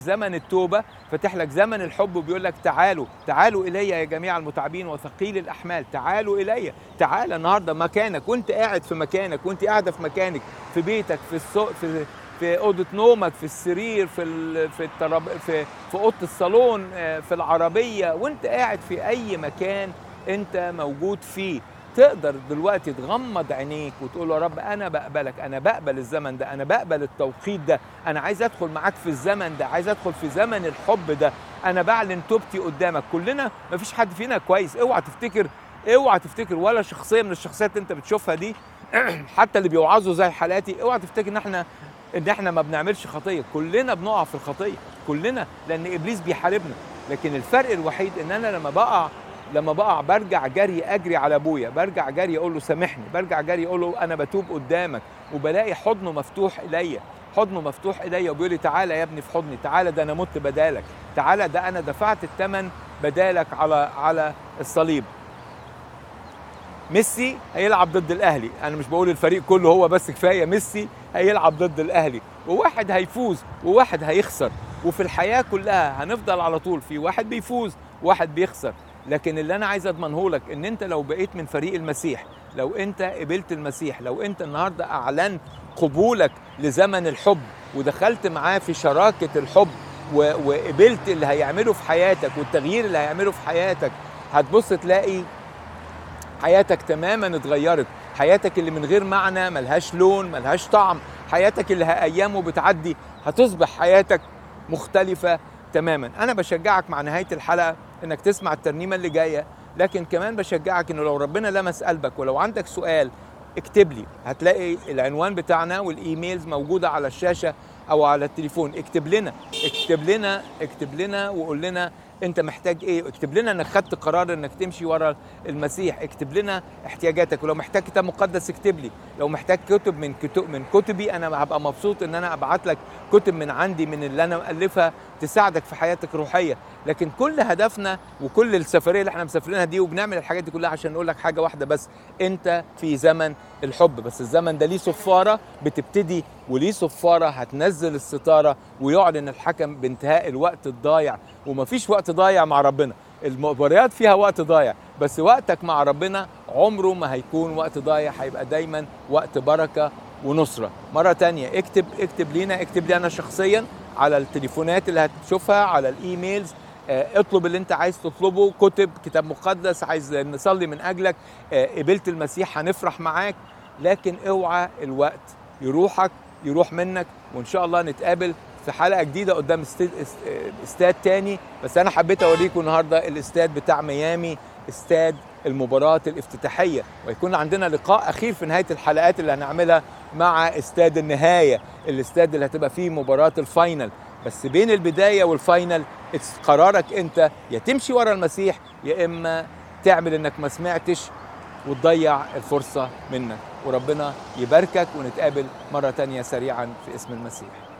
زمن التوبة فاتح لك زمن الحب وبيقول لك تعالوا تعالوا إلي يا جميع المتعبين وثقيل الأحمال تعالوا إلي تعال النهاردة مكانك وانت قاعد في مكانك وانت قاعدة في مكانك في بيتك في السوق في في أوضة نومك في السرير في ال... في التراب في في أوضة الصالون آه، في العربية وانت قاعد في أي مكان انت موجود فيه تقدر دلوقتي تغمض عينيك وتقول له يا رب انا بقبلك انا بقبل الزمن ده انا بقبل التوقيت ده انا عايز ادخل معاك في الزمن ده عايز ادخل في زمن الحب ده انا بعلن توبتي قدامك كلنا مفيش حد فينا كويس اوعى تفتكر اوعى تفتكر ولا شخصيه من الشخصيات اللي انت بتشوفها دي حتى اللي بيوعظوا زي حالاتي اوعى تفتكر ان احنا ان احنا ما بنعملش خطيه كلنا بنقع في الخطيه كلنا لان ابليس بيحاربنا لكن الفرق الوحيد ان انا لما بقع لما بقع برجع جري اجري على ابويا برجع جري اقول له سامحني برجع جري اقول له انا بتوب قدامك وبلاقي حضنه مفتوح اليا حضنه مفتوح اليا وبيقول لي تعالى يا ابني في حضني تعالى ده انا مت بدالك تعالى ده انا دفعت الثمن بدالك على على الصليب ميسي هيلعب ضد الاهلي انا مش بقول الفريق كله هو بس كفايه ميسي هيلعب ضد الاهلي وواحد هيفوز وواحد هيخسر وفي الحياه كلها هنفضل على طول في واحد بيفوز واحد بيخسر لكن اللي انا عايز اضمنه لك ان انت لو بقيت من فريق المسيح لو انت قبلت المسيح لو انت النهارده اعلنت قبولك لزمن الحب ودخلت معاه في شراكه الحب و- وقبلت اللي هيعمله في حياتك والتغيير اللي هيعمله في حياتك هتبص تلاقي حياتك تماما اتغيرت حياتك اللي من غير معنى ملهاش لون ملهاش طعم حياتك اللي ايامه بتعدي هتصبح حياتك مختلفة تماما انا بشجعك مع نهاية الحلقة انك تسمع الترنيمة اللي جاية لكن كمان بشجعك انه لو ربنا لمس قلبك ولو عندك سؤال اكتب لي هتلاقي العنوان بتاعنا والايميلز موجودة على الشاشة او على التليفون اكتب لنا اكتب لنا اكتب لنا وقول لنا انت محتاج ايه اكتب لنا انك خدت قرار انك تمشي ورا المسيح اكتب لنا احتياجاتك ولو محتاج كتاب مقدس اكتب لي لو محتاج كتب من كتب من كتبي انا هبقى مبسوط ان انا ابعت لك كتب من عندي من اللي انا مالفها تساعدك في حياتك الروحيه لكن كل هدفنا وكل السفريه اللي احنا مسافرينها دي وبنعمل الحاجات دي كلها عشان نقول لك حاجه واحده بس انت في زمن الحب بس الزمن ده ليه صفاره بتبتدي وليه صفاره هتنزل الستاره ويعلن الحكم بانتهاء الوقت الضايع ومفيش وقت ضايع مع ربنا المباريات فيها وقت ضايع بس وقتك مع ربنا عمره ما هيكون وقت ضايع هيبقى دايما وقت بركه ونصره مره تانية اكتب اكتب لينا اكتب لي انا شخصيا على التليفونات اللي هتشوفها على الايميلز آه، اطلب اللي انت عايز تطلبه كتب كتاب مقدس عايز نصلي من اجلك آه، قبلت المسيح هنفرح معاك لكن اوعى الوقت يروحك يروح منك وان شاء الله نتقابل في حلقه جديده قدام استاد, استاد تاني بس انا حبيت اوريكم النهارده الاستاد بتاع ميامي استاد المباراة الافتتاحية ويكون عندنا لقاء أخير في نهاية الحلقات اللي هنعملها مع استاد النهاية الاستاد اللي هتبقى فيه مباراة الفاينل بس بين البداية والفاينل it's قرارك أنت يا تمشي ورا المسيح يا إما تعمل إنك ما سمعتش وتضيع الفرصة منك وربنا يباركك ونتقابل مرة تانية سريعا في اسم المسيح